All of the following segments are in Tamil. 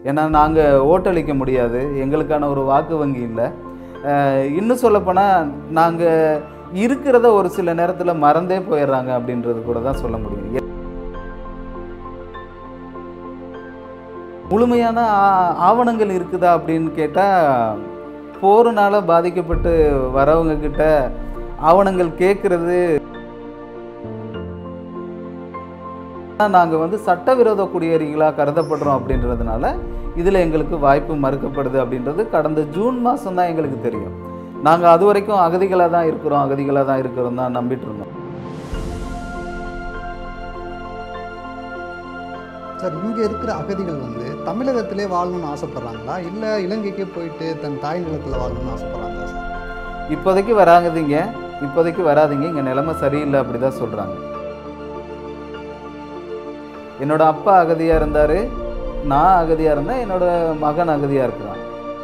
ஏன்னா நாங்கள் ஓட்டளிக்க முடியாது எங்களுக்கான ஒரு வாக்கு வங்கி இல்லை அஹ் இன்னும் சொல்லப்போனால் நாங்கள் இருக்கிறத ஒரு சில நேரத்தில் மறந்தே போயிடுறாங்க அப்படின்றது கூட தான் சொல்ல முடியும் முழுமையான ஆ- ஆவணங்கள் இருக்குதா அப்படின்னு கேட்டால் போருனால பாதிக்கப்பட்டு வரவங்க கிட்ட ஆவணங்கள் கேட்குறது நாங்கள் வந்து சட்டவிரோத குடியேறிகளாக கருதப்படுறோம் அப்படின்றதுனால இதில் எங்களுக்கு வாய்ப்பு மறுக்கப்படுது அப்படின்றது கடந்த ஜூன் மாதம் தான் எங்களுக்கு தெரியும் நாங்கள் அது வரைக்கும் அகதிகளாக தான் இருக்கிறோம் அகதிகளாக தான் இருக்கிறோம் தான் நம்பிட்டு இருந்தோம் சார் இங்கே இருக்கிற அகதிகள் வந்து தமிழகத்திலே வாழணும்னு ஆசைப்படுறாங்களா இல்லை இலங்கைக்கே போயிட்டு தன் தாய் நிலத்தில் வாழணும்னு ஆசைப்படுறாங்களா சார் இப்போதைக்கு வராதீங்க இப்போதைக்கு வராதீங்க இங்கே நிலைமை சரியில்லை அப்படி தான் சொல்கிறாங்க என்னோட அப்பா அகதியாக இருந்தார் நான் அகதியாக இருந்தேன் என்னோட மகன் அகதியாக இருக்கிறான்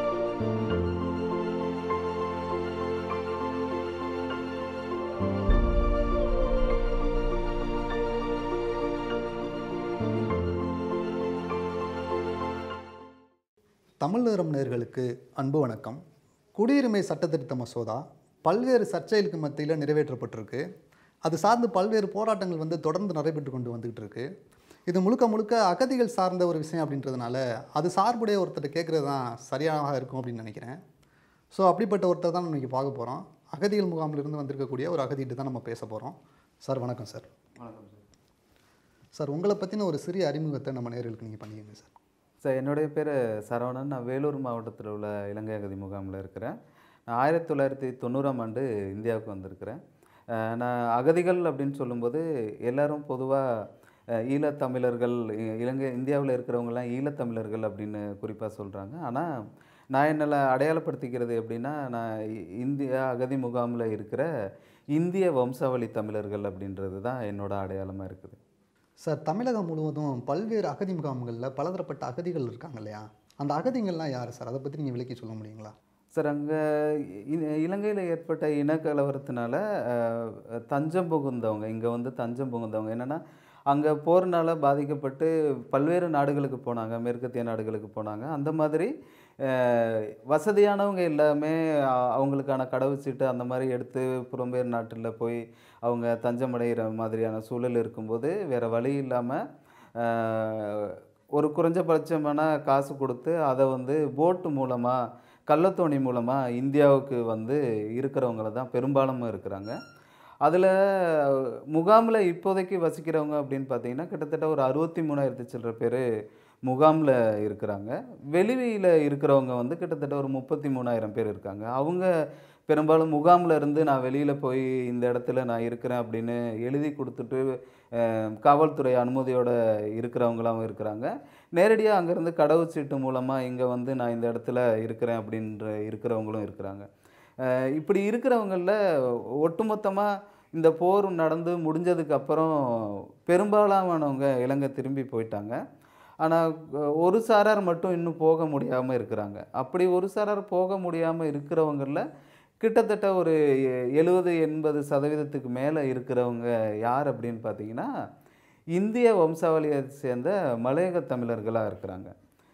தமிழரம் நேர்களுக்கு அன்பு வணக்கம் குடியுரிமை சட்டத்திருத்த மசோதா பல்வேறு சர்ச்சைகளுக்கு மத்தியில் நிறைவேற்றப்பட்டிருக்கு அது சார்ந்து பல்வேறு போராட்டங்கள் வந்து தொடர்ந்து நடைபெற்று கொண்டு வந்துகிட்டு இருக்கு இது முழுக்க முழுக்க அகதிகள் சார்ந்த ஒரு விஷயம் அப்படின்றதுனால அது சார்புடைய ஒருத்தர் கேட்குறது தான் சரியாக இருக்கும் அப்படின்னு நினைக்கிறேன் ஸோ அப்படிப்பட்ட ஒருத்தர் தான் இன்னைக்கு பார்க்க போகிறோம் அகதிகள் முகாமிலிருந்து வந்திருக்கக்கூடிய ஒரு அகதிகிட்ட தான் நம்ம பேச போகிறோம் சார் வணக்கம் சார் சார் உங்களை பற்றின ஒரு சிறிய அறிமுகத்தை நம்ம நேர்களுக்கு நீங்கள் பண்ணிக்கங்க சார் சார் என்னுடைய பேர் சரவணன் நான் வேலூர் மாவட்டத்தில் உள்ள இலங்கை அகதி முகாமில் இருக்கிறேன் நான் ஆயிரத்தி தொள்ளாயிரத்தி தொண்ணூறாம் ஆண்டு இந்தியாவுக்கு வந்திருக்கிறேன் அஹ் நான் அகதிகள் அப்படின்னு சொல்லும்போது எல்லாரும் பொதுவாக ஈழத்தமிழர்கள் இ- இலங்கை இந்தியாவில் இருக்கிறவங்கலாம் ஈழத்தமிழர்கள் அப்படின்னு குறிப்பாக சொல்கிறாங்க ஆனால் நான் என்னை அடையாளப்படுத்திக்கிறது எப்படின்னா நான் இ- இந்தியா அகதி முகாமில் இருக்கிற இந்திய வம்சாவளி தமிழர்கள் அப்படின்றது தான் என்னோட அடையாளமாக இருக்குது சார் தமிழகம் முழுவதும் பல்வேறு அகதி முகாம்களில் பலதரப்பட்ட அகதிகள் இருக்காங்க இல்லையா அந்த அகதிகள்லாம் யார் சார் அதை பற்றி நீங்கள் விளக்கி சொல்ல முடியுங்களா சார் அங்கே இலங்கையில் ஏற்பட்ட இனக்கலவரத்தினால அஹ், தஞ்சம் புகுந்தவங்க இங்கே வந்து தஞ்சம் புகுந்தவங்க என்னென்னா அங்கே போர்னால பாதிக்கப்பட்டு பல்வேறு நாடுகளுக்கு போனாங்க மேற்கத்திய நாடுகளுக்கு போனாங்க அந்த மாதிரி அஹ், வசதியானவங்க எல்லாமே அ- அவங்களுக்கான கடவுச்சீட்டு அந்த மாதிரி எடுத்து புறம்பெயர் நாட்டில் போய் அவங்க தஞ்சமடைகிற மாதிரியான சூழல் இருக்கும்போது வேறு வழி இல்லாமல் ஒரு குறைஞ்சபட்சமான காசு கொடுத்து அதை வந்து போட்டு மூலமாக கள்ளத்தோணி மூலமாக இந்தியாவுக்கு வந்து இருக்கிறவங்கள தான் பெரும்பாலும் இருக்கிறாங்க அதில் முகாமில் இப்போதைக்கு வசிக்கிறவங்க அப்படின்னு பார்த்தீங்கன்னா கிட்டத்தட்ட ஒரு அறுபத்தி மூணாயிரத்தி சில்லற பேர் முகாமில் இருக்கிறாங்க வெளியில் இருக்கிறவங்க வந்து கிட்டத்தட்ட ஒரு முப்பத்தி மூணாயிரம் பேர் இருக்காங்க அவங்க பெரும்பாலும் முகாமில் இருந்து நான் வெளியில் போய் இந்த இடத்துல நான் இருக்கிறேன் அப்படின்னு எழுதி கொடுத்துட்டு அஹ், காவல்துறை அனுமதியோட இருக்கிறவங்களாவும் இருக்கிறாங்க நேரடியாக அங்கேருந்து கடவுச்சீட்டு மூலமாக இங்கே வந்து நான் இந்த இடத்துல இருக்கிறேன் அப்படின்ற இருக்கிறவங்களும் இருக்கிறாங்க அஹ், இப்படி இருக்கிறவங்களில் ஒட்டுமொத்தமாக இந்த போர் நடந்து முடிஞ்சதுக்கு அப்புறம் பெரும்பாலானவங்க இலங்கை திரும்பி போயிட்டாங்க ஆனால் ஒரு சாரார் மட்டும் இன்னும் போக முடியாமல் இருக்கிறாங்க அப்படி ஒரு சாரார் போக முடியாமல் இருக்கிறவங்களில் கிட்டத்தட்ட ஒரு எழுபது எண்பது சதவீதத்துக்கு மேலே இருக்கிறவங்க யார் அப்படின்னு பார்த்தீங்கன்னா இந்திய வம்சாவளியை சேர்ந்த மலையக தமிழர்களாக இருக்கிறாங்க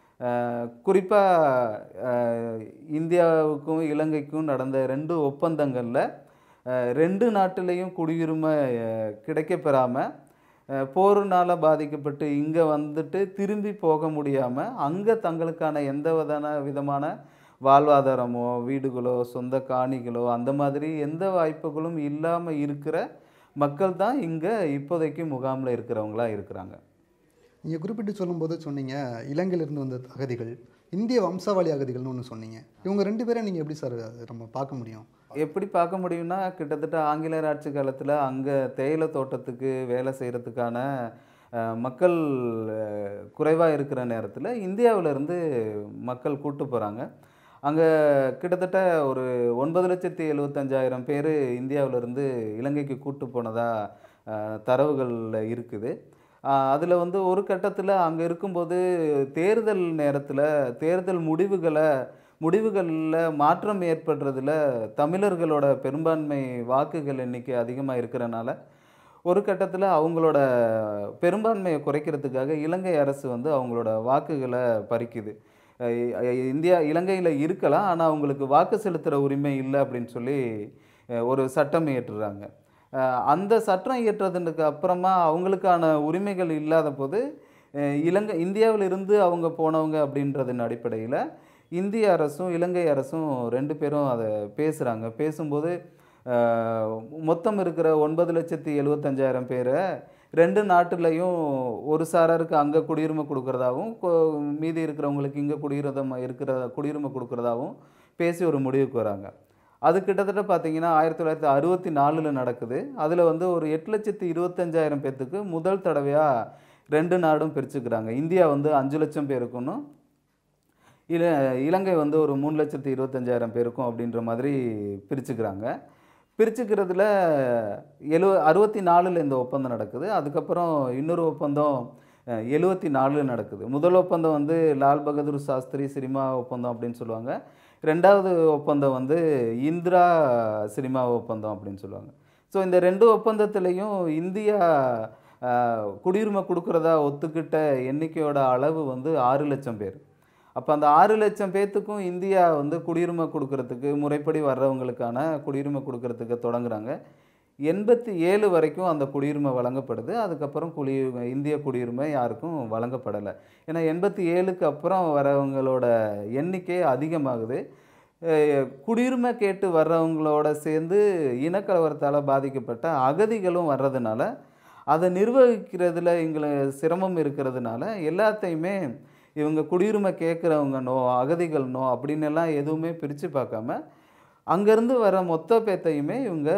குறிப்பாக இந்தியாவுக்கும் இலங்கைக்கும் நடந்த ரெண்டு ஒப்பந்தங்களில் அஹ், ரெண்டு நாட்டிலையும் குடியுரிமை அஹ், கிடைக்கப்பெறாமல் போருனால் பாதிக்கப்பட்டு இங்கே வந்துட்டு திரும்பி போக முடியாமல் அங்கே தங்களுக்கான எந்த விதமான விதமான வாழ்வாதாரமோ வீடுகளோ சொந்த காணிகளோ அந்த மாதிரி எந்த வாய்ப்புகளும் இல்லாமல் இருக்கிற மக்கள் தான் இங்கே இப்போதைக்கு முகாமில் இருக்கிறவங்களா இருக்கிறாங்க நீங்கள் குறிப்பிட்டு சொல்லும்போது சொன்னீங்க இலங்கையிலிருந்து வந்த அகதிகள் இந்திய வம்சாவளி அகதிகள்னு ஒன்று சொன்னீங்க இவங்க ரெண்டு பேரை நீங்கள் எப்படி சார் அது நம்ம பார்க்க முடியும் எப்படி பார்க்க முடியும்னா கிட்டத்தட்ட ஆங்கிலேயர் ஆட்சி காலத்தில் அங்கே தேயிலை தோட்டத்துக்கு வேலை செய்கிறதுக்கான மக்கள் குறைவாக இருக்கிற நேரத்தில் இந்தியாவிலேருந்து மக்கள் கூட்டு போகிறாங்க அங்கே கிட்டத்தட்ட ஒரு ஒன்பது லட்சத்தி எழுபத்தஞ்சாயிரம் பேர் இந்தியாவிலேருந்து இலங்கைக்கு கூட்டு போனதாக தரவுகள் இருக்குது அதில் வந்து ஒரு கட்டத்தில் அங்கே இருக்கும்போது தேர்தல் நேரத்தில் தேர்தல் முடிவுகளை முடிவுகளில் மாற்றம் ஏற்படுறதுல தமிழர்களோட பெரும்பான்மை வாக்குகள் எண்ணிக்கை அதிகமாக இருக்கிறனால ஒரு கட்டத்தில் அவங்களோட பெரும்பான்மையை குறைக்கிறதுக்காக இலங்கை அரசு வந்து அவங்களோட வாக்குகளை பறிக்குது அஹ் இ- இந்தியா இலங்கையில் இருக்கலாம் ஆனால் அவங்களுக்கு வாக்கு செலுத்துகிற உரிமை இல்லை அப்படின்னு சொல்லி அஹ் ஒரு சட்டம் இயற்றுறாங்க அஹ் அந்த சட்டம் இயற்றதுக்கு அப்புறமா அவங்களுக்கான உரிமைகள் இல்லாத போது அஹ் இலங்கை இந்தியாவில் இருந்து அவங்க போனவங்க அப்படின்றதன் அடிப்படையில் இந்திய அரசும் இலங்கை அரசும் ரெண்டு பேரும் அதை பேசுகிறாங்க பேசும்போது அஹ், மொத்தம் இருக்கிற ஒன்பது லட்சத்தி எழுபத்தஞ்சாயிரம் பேரை ரெண்டு நாட்டுலையும் ஒரு சாராருக்கு அங்கே குடியுரிமை கொடுக்கறதாவும் கொ- மீதி இருக்கிறவங்களுக்கு இங்கே குடியுரிதம் இருக்கிற குடியுரிமை கொடுக்கறதாவும் பேசி ஒரு முடிவுக்கு வராங்க அது கிட்டத்தட்ட பார்த்தீங்கன்னா ஆயிரத்தி தொள்ளாயிரத்தி அறுபத்தி நாலில் நடக்குது அதில் வந்து ஒரு எட்டு லட்சத்தி இருபத்தஞ்சாயிரம் பேர்த்துக்கு முதல் தடவையாக ரெண்டு நாடும் பிரிச்சுக்கிறாங்க இந்தியா வந்து அஞ்சு லட்சம் பேருக்குன்னு இல இலங்கை வந்து ஒரு மூணு லட்சத்தி இருபத்தஞ்சாயிரம் பேருக்கும் அப்படின்ற மாதிரி பிரிச்சுக்கிறாங்க பிரிச்சுக்கிறதுல எழுவ அறுபத்தி நாலில் இந்த ஒப்பந்தம் நடக்குது அதுக்கப்புறம் இன்னொரு ஒப்பந்தம் எழுபத்தி நாலில் நடக்குது முதல் ஒப்பந்தம் வந்து லால் பகதூர் சாஸ்திரி சினிமா ஒப்பந்தம் அப்படின்னு சொல்லுவாங்க ரெண்டாவது ஒப்பந்தம் வந்து இந்திரா சினிமா ஒப்பந்தம் அப்படின்னு சொல்லுவாங்க ஸோ இந்த ரெண்டு ஒப்பந்தத்துலேயும் இந்தியா அஹ், குடியுரிமை கொடுக்குறதா ஒத்துக்கிட்ட எண்ணிக்கையோட அளவு வந்து ஆறு லட்சம் பேர் அப்போ அந்த ஆறு லட்சம் பேர்த்துக்கும் இந்தியா வந்து குடியுரிமை கொடுக்கறதுக்கு முறைப்படி வர்றவங்களுக்கான குடியுரிமை கொடுக்கறதுக்கு தொடங்குறாங்க எண்பத்தி ஏழு வரைக்கும் அந்த குடியுரிமை வழங்கப்படுது அதுக்கப்புறம் குடி இந்திய குடியுரிமை யாருக்கும் வழங்கப்படலை ஏன்னா எண்பத்தி ஏழுக்கு அப்புறம் வரவங்களோட எண்ணிக்கை அதிகமாகுது அஹ் குடியுரிமை கேட்டு வர்றவங்களோட சேர்ந்து இனக்கலவரத்தால் பாதிக்கப்பட்ட அகதிகளும் வர்றதுனால அதை நிர்வகிக்கிறதுல எங்களை சிரமம் இருக்கிறதுனால எல்லாத்தையுமே இவங்க குடியுரிமை கேட்குறவங்க நோ அகதிகள் நோ அப்படின்னு எல்லாம் எதுவுமே பிரித்து பார்க்காம அங்கேருந்து வர மொத்த பேத்தையுமே இவங்க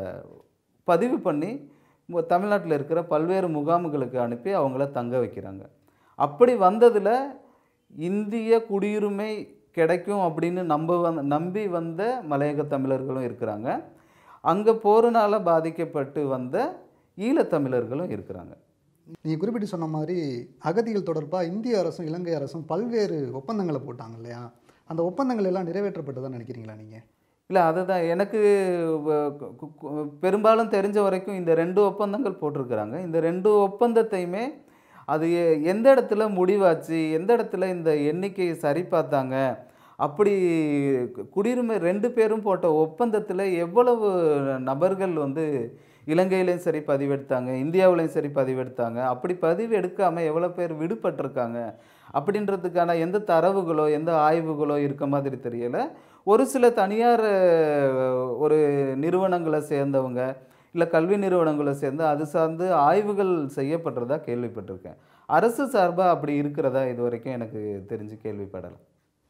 பதிவு பண்ணி மு- தமிழ்நாட்டில் இருக்கிற பல்வேறு முகாம்களுக்கு அனுப்பி அவங்கள தங்க வைக்கிறாங்க அப்படி வந்ததில் இந்திய குடியுரிமை கிடைக்கும் அப்படின்னு நம்ப வந் நம்பி வந்த மலையக தமிழர்களும் இருக்கிறாங்க அங்கே போகிறனால பாதிக்கப்பட்டு வந்த ஈழத்தமிழர்களும் இருக்கிறாங்க நீங்கள் குறிப்பிட்டு சொன்ன மாதிரி அகதிகள் தொடர்பாக இந்திய அரசும் இலங்கை அரசும் பல்வேறு ஒப்பந்தங்களை போட்டாங்க இல்லையா அந்த ஒப்பந்தங்கள் எல்லாம் நிறைவேற்றப்பட்டதா நினைக்கிறீங்களா நீங்கள் இல்லை அதுதான் எனக்கு வ- கு- கு- கு- பெரும்பாலும் தெரிஞ்ச வரைக்கும் இந்த ரெண்டு ஒப்பந்தங்கள் போட்டிருக்கிறாங்க இந்த ரெண்டு ஒப்பந்தத்தையுமே அது எ- எந்த இடத்துல முடிவாச்சு எந்த இடத்துல இந்த எண்ணிக்கையை சரி பார்த்தாங்க அப்படி கு- குடியுரிமை ரெண்டு பேரும் போட்ட ஒப்பந்தத்தில் எவ்வளவு நபர்கள் வந்து இலங்கையிலையும் சரி பதிவெடுத்தாங்க இந்தியாவிலையும் சரி பதிவெடுத்தாங்க அப்படி பதிவு எடுக்காமல் எவ்வளோ பேர் விடுபட்டிருக்காங்க அப்படின்றதுக்கான எந்த தரவுகளோ எந்த ஆய்வுகளோ இருக்க மாதிரி தெரியலை ஒரு சில தனியார் அஹ், ஒரு நிறுவனங்களை சேர்ந்தவங்க இல்லை கல்வி நிறுவனங்களை சேர்ந்து அது சார்ந்து ஆய்வுகள் செய்யப்படுறதா கேள்விப்பட்டிருக்கேன் அரசு சார்பாக அப்படி இருக்கிறதா இது வரைக்கும் எனக்கு தெரிஞ்சு கேள்விப்படலை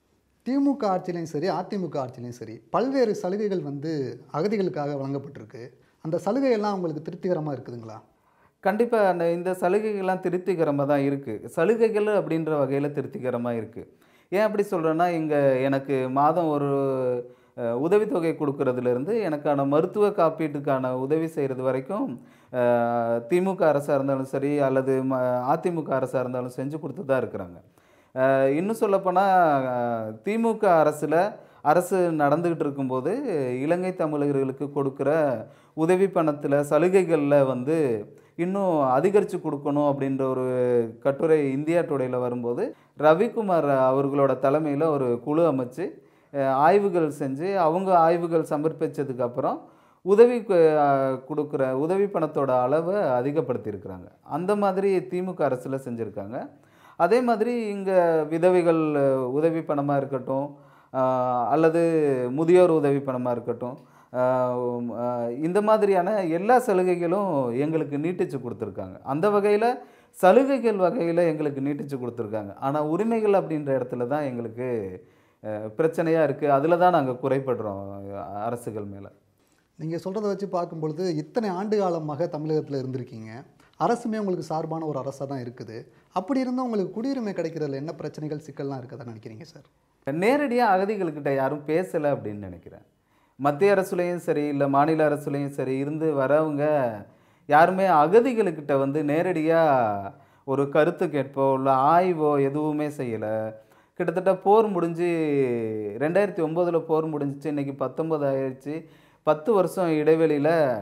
திமுக ஆட்சியிலையும் சரி அதிமுக ஆட்சியிலையும் சரி பல்வேறு சலுகைகள் வந்து அகதிகளுக்காக வழங்கப்பட்டிருக்கு அந்த சலுகையெல்லாம் உங்களுக்கு திருப்திகரமாக இருக்குதுங்களா கண்டிப்பாக அந்த இந்த சலுகைகள்லாம் திருப்திகரமாக தான் இருக்குது சலுகைகள் அப்படின்ற வகையில் திருப்திகரமாக இருக்குது ஏன் அப்படி சொல்கிறேன்னா இங்கே எனக்கு மாதம் ஒரு அஹ், உதவித்தொகை கொடுக்கறதுலேருந்து எனக்கான மருத்துவ காப்பீட்டுக்கான உதவி செய்கிறது வரைக்கும் அஹ், திமுக அரசாக இருந்தாலும் சரி அல்லது ம அதிமுக அரசாக இருந்தாலும் செஞ்சு கொடுத்து தான் இருக்கிறாங்க அஹ், இன்னும் சொல்லப்போனால் திமுக அரசில் அரசு நடந்துக்கிட்டு இருக்கும்போது இலங்கை தமிழர்களுக்கு கொடுக்குற உதவி பணத்தில் சலுகைகளில் வந்து இன்னும் அதிகரித்து கொடுக்கணும் அப்படின்ற ஒரு கட்டுரை இந்தியா டுடேல வரும்போது ரவிக்குமார் அவர்களோட தலைமையில் ஒரு குழு அமைச்சு அஹ், ஆய்வுகள் செஞ்சு அவங்க ஆய்வுகள் சமர்ப்பிச்சதுக்கு அப்புறம் உதவி கு- அஹ், கொடுக்குற உதவி பணத்தோட அளவை அதிகப்படுத்தியிருக்கிறாங்க அந்த மாதிரி திமுக அரசில் செஞ்சுருக்காங்க அதே மாதிரி இங்கே விதவைகள் அஹ், உதவி பணமாக இருக்கட்டும் ஆஹ், அல்லது முதியோர் உதவி பணமாக இருக்கட்டும் ஆஹ், உம், ஆஹ், இந்த மாதிரியான எல்லா சலுகைகளும் எங்களுக்கு நீட்டிச்சு கொடுத்துருக்காங்க அந்த வகையில் சலுகைகள் வகையில் எங்களுக்கு நீட்டிச்சு கொடுத்துருக்காங்க ஆனால் உரிமைகள் அப்படின்ற இடத்துல தான் எங்களுக்கு பிரச்சனையாக இருக்குது அதில் தான் நாங்கள் குறைபடுறோம் அஹ், அரசுகள் மேலே நீங்கள் சொல்கிறத வச்சு பார்க்கும்பொழுது இத்தனை ஆண்டு காலமாக தமிழகத்தில் இருந்திருக்கீங்க அரசுமே உங்களுக்கு சார்பான ஒரு அரசாக தான் இருக்குது அப்படி இருந்தும் உங்களுக்கு குடியுரிமை கிடைக்கிறதுல என்ன பிரச்சனைகள் சிக்கல்லாம் இருக்கதா நினைக்கிறீங்க சார் நேரடியாக அகதிகள்கிட்ட யாரும் பேசலை அப்படின்னு நினைக்கிறேன் மத்திய அரசுலேயும் சரி இல்லை மாநில அரசுலேயும் சரி இருந்து வரவங்க யாருமே அகதிகளுக்கிட்ட வந்து நேரடியாக ஒரு கருத்து கேட்போ இல்லை ஆய்வோ எதுவுமே செய்யலை கிட்டத்தட்ட போர் முடிஞ்சு ரெண்டாயிரத்தி ஒம்போதில் போர் முடிஞ்சிச்சு இன்றைக்கி பத்தொம்பது ஆயிடுச்சு பத்து வருஷம் இடைவெளியில்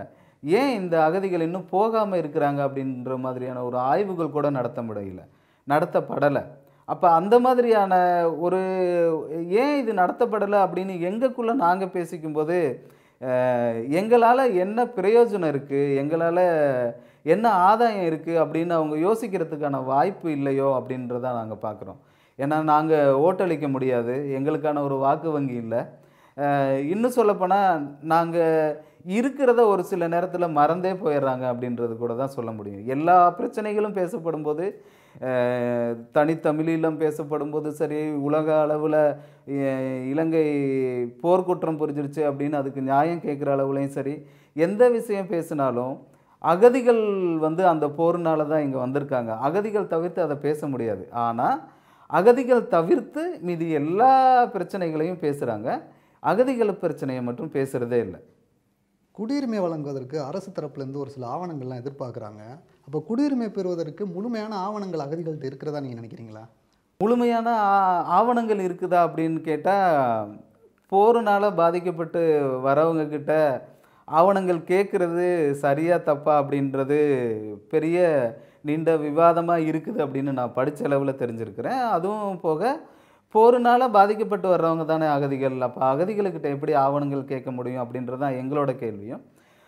ஏன் இந்த அகதிகள் இன்னும் போகாமல் இருக்கிறாங்க அப்படின்ற மாதிரியான ஒரு ஆய்வுகள் கூட நடத்த முடியல நடத்தப்படலை அப்போ அந்த மாதிரியான ஒரு ஏன் இது நடத்தப்படலை அப்படின்னு எங்களுக்குள்ளே நாங்கள் பேசிக்கும்போது எங்களால் என்ன பிரயோஜனம் இருக்குது எங்களால் என்ன ஆதாயம் இருக்குது அப்படின்னு அவங்க யோசிக்கிறதுக்கான வாய்ப்பு இல்லையோ அப்படின்றத நாங்கள் பார்க்குறோம் ஏன்னா நாங்கள் ஓட்டளிக்க முடியாது எங்களுக்கான ஒரு வாக்கு வங்கி இல்லை அஹ் இன்னும் சொல்லப்போனால் நாங்கள் இருக்கிறத ஒரு சில நேரத்தில் மறந்தே போயிடுறாங்க அப்படின்றது கூட தான் சொல்ல முடியும் எல்லா பிரச்சனைகளும் பேசப்படும் போது அஹ் தனித்தமிழீழம் பேசப்படும் போது சரி உலக அளவில் இலங்கை போர்க்குற்றம் புரிஞ்சிருச்சு அப்படின்னு அதுக்கு நியாயம் கேட்குற அளவுலையும் சரி எந்த விஷயம் பேசினாலும் அகதிகள் வந்து அந்த போர்னால தான் இங்கே வந்திருக்காங்க அகதிகள் தவிர்த்து அதை பேச முடியாது ஆனால் அகதிகள் தவிர்த்து மீதி எல்லா பிரச்சனைகளையும் பேசுகிறாங்க அகதிகள் பிரச்சனையை மட்டும் பேசுகிறதே இல்லை குடியுரிமை வழங்குவதற்கு அரசு தரப்புலேருந்து ஒரு சில ஆவணங்கள்லாம் எதிர்பார்க்குறாங்க அப்போ குடியுரிமை பெறுவதற்கு முழுமையான ஆவணங்கள் அகதிகள்கிட்ட இருக்கிறதா நீங்கள் நினைக்கிறீங்களா முழுமையான ஆ- ஆவணங்கள் இருக்குதா அப்படின்னு கேட்டால் போருனால பாதிக்கப்பட்டு வரவங்க கிட்ட ஆவணங்கள் கேட்குறது சரியா தப்பா அப்படின்றது பெரிய நீண்ட விவாதமாக இருக்குது அப்படின்னு நான் படிச்ச அளவில் தெரிஞ்சிருக்கிறேன் அதுவும் போக போருனால பாதிக்கப்பட்டு வர்றவங்க தானே அகதிகள் அப்போ அகதிகளுக்கிட்ட எப்படி ஆவணங்கள் கேட்க முடியும் அப்படின்றது தான் எங்களோட கேள்வியும்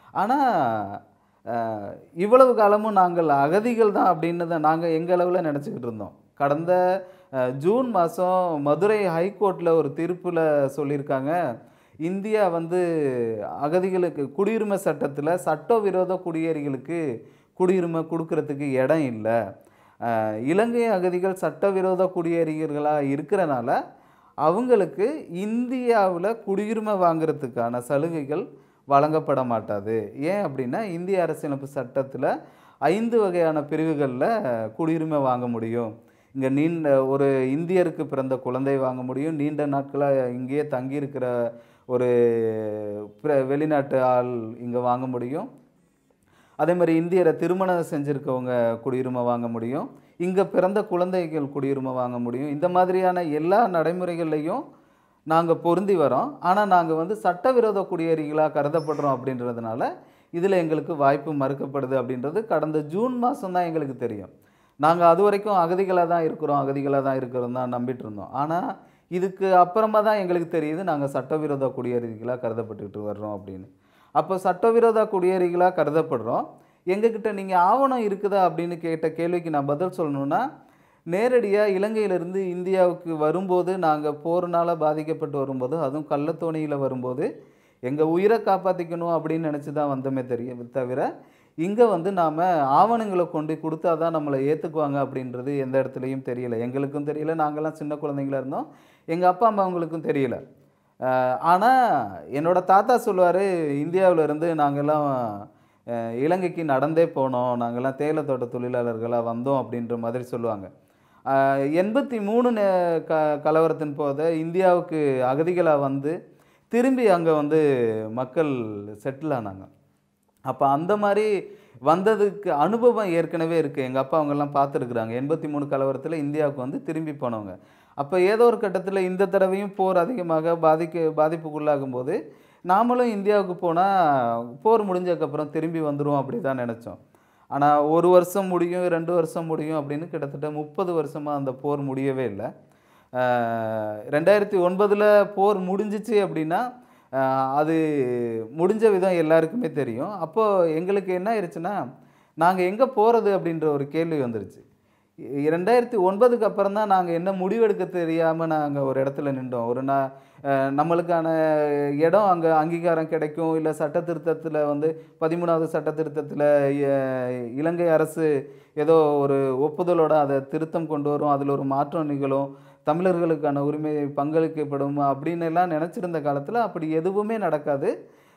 ஆனால் இவ்வளவு காலமும் நாங்கள் அகதிகள் தான் அப்படின்னு தான் நாங்கள் எங்கள் அளவில் நினச்சிக்கிட்டு இருந்தோம் கடந்த அஹ், ஜூன் மாதம் மதுரை ஹைகோர்ட்டில் ஒரு தீர்ப்பில் சொல்லியிருக்காங்க இந்தியா வந்து அகதிகளுக்கு குடியுரிமை சட்டத்தில் சட்டவிரோத குடியேறிகளுக்கு குடியுரிமை கொடுக்கறதுக்கு இடம் இல்லை அஹ், இலங்கை அகதிகள் சட்டவிரோத குடியேறிகர்களாக இருக்கிறனால அவங்களுக்கு இந்தியாவில் குடியுரிமை வாங்குறதுக்கான சலுகைகள் வழங்கப்பட மாட்டாது ஏன் அப்படின்னா இந்திய அரசியலமைப்பு சட்டத்தில் ஐந்து வகையான பிரிவுகளில் குடியுரிமை வாங்க முடியும் இங்கே நீண்ட ஒரு இந்தியருக்கு பிறந்த குழந்தை வாங்க முடியும் நீண்ட நாட்களாக இங்கேயே தங்கியிருக்கிற ஒரு பிற- வெளிநாட்டு ஆள் இங்கே வாங்க முடியும் அதே மாதிரி இந்தியரை திருமணம் செஞ்சுருக்கவங்க குடியுரிமை வாங்க முடியும் இங்கே பிறந்த குழந்தைகள் குடியுரிமை வாங்க முடியும் இந்த மாதிரியான எல்லா நடைமுறைகள்லையும் நாங்கள் பொருந்தி வரோம் ஆனால் நாங்கள் வந்து சட்டவிரோத குடியேறிகளாக கருதப்படுறோம் அப்படின்றதுனால இதில் எங்களுக்கு வாய்ப்பு மறுக்கப்படுது அப்படின்றது கடந்த ஜூன் மாதம் தான் எங்களுக்கு தெரியும் நாங்கள் அது வரைக்கும் அகதிகளாக தான் இருக்கிறோம் அகதிகளாக தான் இருக்கிறோம் தான் நம்பிட்டு இருந்தோம் ஆனால் இதுக்கு அப்புறமா தான் எங்களுக்கு தெரியுது நாங்கள் சட்டவிரோத குடியேறிகளாக கருதப்பட்டுக்கிட்டு வர்றோம் அப்படின்னு அப்போ சட்டவிரோத குடியேறிகளாக கருதப்படுறோம் எங்ககிட்ட நீங்கள் ஆவணம் இருக்குதா அப்படின்னு கேட்ட கேள்விக்கு நான் பதில் சொல்லணும்னா நேரடியாக இலங்கையிலிருந்து இந்தியாவுக்கு வரும்போது நாங்கள் போர்னால பாதிக்கப்பட்டு வரும்போது அதுவும் கள்ளத்தோணியில் வரும்போது எங்கள் உயிரை காப்பாற்றிக்கணும் அப்படின்னு நினச்சி தான் வந்தோமே தெரியும் தவிர இங்கே வந்து நாம் ஆவணங்களை கொண்டு கொடுத்தா தான் நம்மளை ஏற்றுக்குவாங்க அப்படின்றது எந்த இடத்துலையும் தெரியல எங்களுக்கும் தெரியல நாங்கள்லாம் சின்ன குழந்தைங்களா இருந்தோம் எங்கள் அப்பா அம்மாவங்களுக்கும் தெரியல ஆனால் என்னோட தாத்தா சொல்லுவார் இந்தியாவுல இருந்து நாங்கள்லாம் அஹ், இலங்கைக்கு நடந்தே போனோம் நாங்கள்லாம் தேயிலத்தோட்ட தொழிலாளர்களாக வந்தோம் அப்படின்ற மாதிரி சொல்லுவாங்க எண்பத்தி மூணு க கலவரத்தின் போது இந்தியாவுக்கு அகதிகளாக வந்து திரும்பி அங்கே வந்து மக்கள் செட்டில் ஆனாங்க அப்போ அந்த மாதிரி வந்ததுக்கு அனுபவம் ஏற்கனவே இருக்குது எங்கள் அப்பா அவங்கெல்லாம் பார்த்துருக்குறாங்க எண்பத்தி மூணு கலவரத்தில் இந்தியாவுக்கு வந்து திரும்பி போனவங்க அப்போ ஏதோ ஒரு கட்டத்தில் இந்த தடவையும் போர் அதிகமாக பாதிக்க பாதிப்புக்குள்ளாகும் போது நாமளும் இந்தியாவுக்கு போனால் போர் முடிஞ்சதுக்கப்புறம் திரும்பி வந்துடுவோம் அப்படி தான் நினச்சோம் ஆனால் ஒரு வருஷம் முடியும் ரெண்டு வருஷம் முடியும் அப்படின்னு கிட்டத்தட்ட முப்பது வருஷமாக அந்த போர் முடியவே இல்லை ஆஹ் ரெண்டாயிரத்தி ஒன்பதில் போர் முடிஞ்சிச்சு அப்படின்னா ஆஹ் அது முடிஞ்ச விதம் எல்லாருக்குமே தெரியும் அப்போது எங்களுக்கு என்ன ஆயிடுச்சுன்னா நாங்கள் எங்கே போகிறது அப்படின்ற ஒரு கேள்வி வந்துருச்சு இ- ரெண்டாயிரத்தி ஒன்பதுக்கு அப்புறம் தான் நாங்கள் என்ன முடிவெடுக்க தெரியாமல் நாங்கள் ஒரு இடத்துல நின்றோம் ஒரு நான் அஹ், நம்மளுக்கான இடம் அங்கே அங்கீகாரம் கிடைக்கும் இல்லை சட்ட திருத்தத்தில் வந்து பதிமூணாவது சட்ட திருத்தத்தில் இலங்கை அரசு ஏதோ ஒரு ஒப்புதலோட அதை திருத்தம் கொண்டு வரும் அதில் ஒரு மாற்றம் நிகழும் தமிழர்களுக்கான உரிமை பங்களிக்கப்படும் அப்படின்னு எல்லாம் நினச்சிருந்த காலத்தில் அப்படி எதுவுமே நடக்காது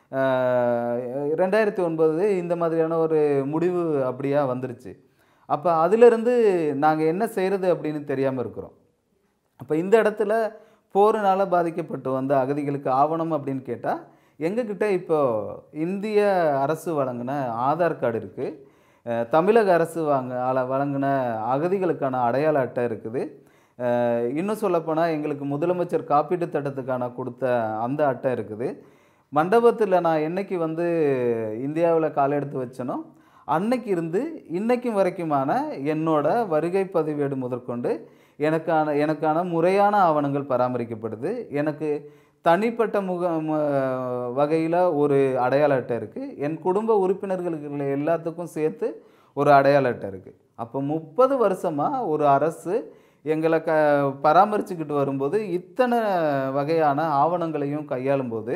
அஹ், ரெண்டாயிரத்தி ஒன்பது இந்த மாதிரியான ஒரு முடிவு அப்படியா வந்துருச்சு அப்போ அதிலிருந்து நாங்கள் என்ன செய்கிறது அப்படின்னு தெரியாமல் இருக்கிறோம் அப்போ இந்த இடத்துல போரினால் பாதிக்கப்பட்டு வந்த அகதிகளுக்கு ஆவணம் அப்படின்னு கேட்டால் எங்ககிட்ட இப்போ இந்திய அரசு வழங்கின ஆதார் கார்டு இருக்குது தமிழக அரசு வாங்க ஆல- வழங்கின அகதிகளுக்கான அடையாள அட்டை இருக்குது அஹ் இன்னும் சொல்லப்போனால் எங்களுக்கு முதலமைச்சர் காப்பீட்டு திட்டத்துக்கான கொடுத்த அந்த அட்டை இருக்குது மண்டபத்தில் நான் என்னைக்கு வந்து இந்தியாவில் காலெடுத்து வச்சனோ அன்னைக்கு இருந்து இன்னைக்கும் வரைக்குமான என்னோட வருகை பதிவேடு முதற்கொண்டு எனக்கான எனக்கான முறையான ஆவணங்கள் பராமரிக்கப்படுது எனக்கு தனிப்பட்ட முக வகையில் ஒரு அடையாள அட்டை இருக்குது என் குடும்ப உறுப்பினர்களுக்கு எல்லாத்துக்கும் சேர்த்து ஒரு அடையாள அட்டை இருக்குது அப்போ முப்பது வருஷமாக ஒரு அரசு எங்களை க பராமரிச்சுக்கிட்டு வரும்போது இத்தனை வகையான ஆவணங்களையும் கையாளும் போது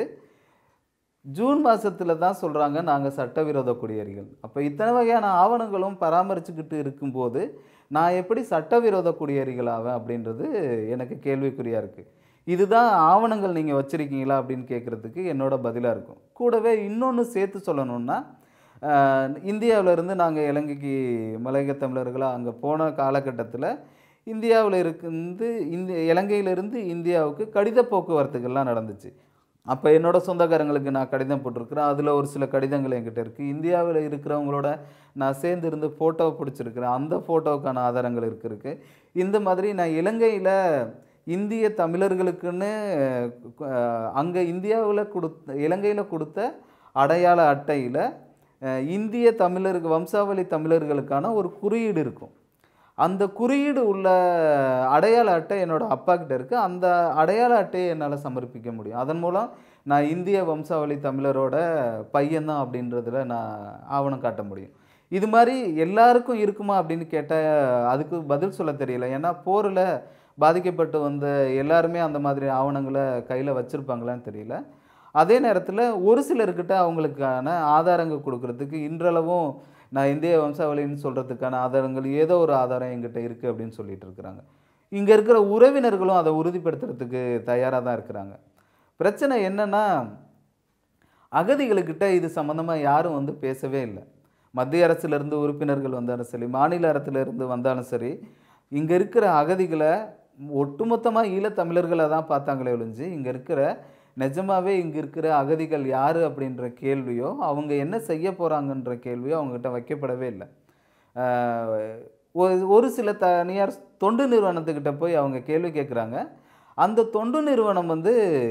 ஜூன் மாதத்தில் தான் சொல்கிறாங்க நாங்கள் சட்டவிரோத குடியேறிகள் அப்போ இத்தனை வகையான ஆவணங்களும் பராமரிச்சுக்கிட்டு இருக்கும்போது நான் எப்படி சட்டவிரோத குடியேறிகள் ஆவேன் அப்படின்றது எனக்கு கேள்விக்குறியாக இருக்குது இதுதான் ஆவணங்கள் நீங்கள் வச்சுருக்கீங்களா அப்படின்னு கேட்குறதுக்கு என்னோட பதிலாக இருக்கும் கூடவே இன்னொன்று சேர்த்து சொல்லணுன்னா ஆஹ், இந்தியாவுல இருந்து நாங்கள் இலங்கைக்கு மலையக தமிழர்களாக அங்கே போன காலகட்டத்தில் இந்தியாவில் இருந்து இந்த இலங்கையிலிருந்து இந்தியாவுக்கு கடித போக்குவரத்துகள்லாம் நடந்துச்சு அப்போ என்னோட சொந்தக்காரங்களுக்கு நான் கடிதம் போட்டிருக்கிறேன் அதில் ஒரு சில கடிதங்கள் என்கிட்ட இருக்குது இந்தியாவில் இருக்கிறவங்களோட நான் சேர்ந்து இருந்து ஃபோட்டோ பிடிச்சிருக்கிறேன் அந்த ஃபோட்டோவுக்கான ஆதாரங்கள் இருக்கு இருக்கு இந்த மாதிரி நான் இலங்கையில் இந்திய தமிழர்களுக்குன்னு அங்கே இந்தியாவில் கொடுத்த இலங்கையில் கொடுத்த அடையாள அட்டையில் இந்திய தமிழருக்கு வம்சாவளி தமிழர்களுக்கான ஒரு குறியீடு இருக்கும் அந்த குறியீடு உள்ள அடையாள அட்டை என்னோட அப்பா கிட்ட இருக்குது அந்த அடையாள அட்டையை என்னால் சமர்ப்பிக்க முடியும் அதன் மூலம் நான் இந்திய வம்சாவளி தமிழரோட பையன்தான் அப்படின்றதுல நான் ஆவணம் காட்ட முடியும் இது மாதிரி எல்லாருக்கும் இருக்குமா அப்படின்னு கேட்டால் அதுக்கு பதில் சொல்ல தெரியல ஏன்னா போரில் பாதிக்கப்பட்டு வந்த எல்லாருமே அந்த மாதிரி ஆவணங்களை கையில் வச்சுருப்பாங்களான்னு தெரியல அதே நேரத்தில் ஒரு சிலர்கிட்ட அவங்களுக்கான ஆதாரங்கள் கொடுக்கறதுக்கு இன்றளவும் நான் இந்திய வம்சாவளின்னு சொல்கிறதுக்கான ஆதாரங்கள் ஏதோ ஒரு ஆதாரம் எங்கிட்ட இருக்குது அப்படின்னு சொல்லிட்டு இருக்கிறாங்க இங்கே இருக்கிற உறவினர்களும் அதை உறுதிப்படுத்துறதுக்கு தயாராக தான் இருக்கிறாங்க பிரச்சனை என்னன்னா அகதிகளுக்கிட்ட இது சம்மந்தமாக யாரும் வந்து பேசவே இல்லை மத்திய அரசுலேருந்து உறுப்பினர்கள் வந்தாலும் சரி மாநில அரசுலேருந்து வந்தாலும் சரி இங்கே இருக்கிற அகதிகளை ஒட்டுமொத்தமாக ஈழத்தமிழர்களை தான் பார்த்தாங்களே ஒழிஞ்சு இங்கே இருக்கிற நிஜமாவே இங்கே இருக்கிற அகதிகள் யார் அப்படின்ற கேள்வியோ அவங்க என்ன செய்ய போகிறாங்கன்ற கேள்வியோ அவங்ககிட்ட வைக்கப்படவே இல்லை ஆஹ் ஒரு ஒரு சில தனியார் தொண்டு நிறுவனத்துக்கிட்ட போய் அவங்க கேள்வி கேட்குறாங்க அந்த தொண்டு நிறுவனம் வந்து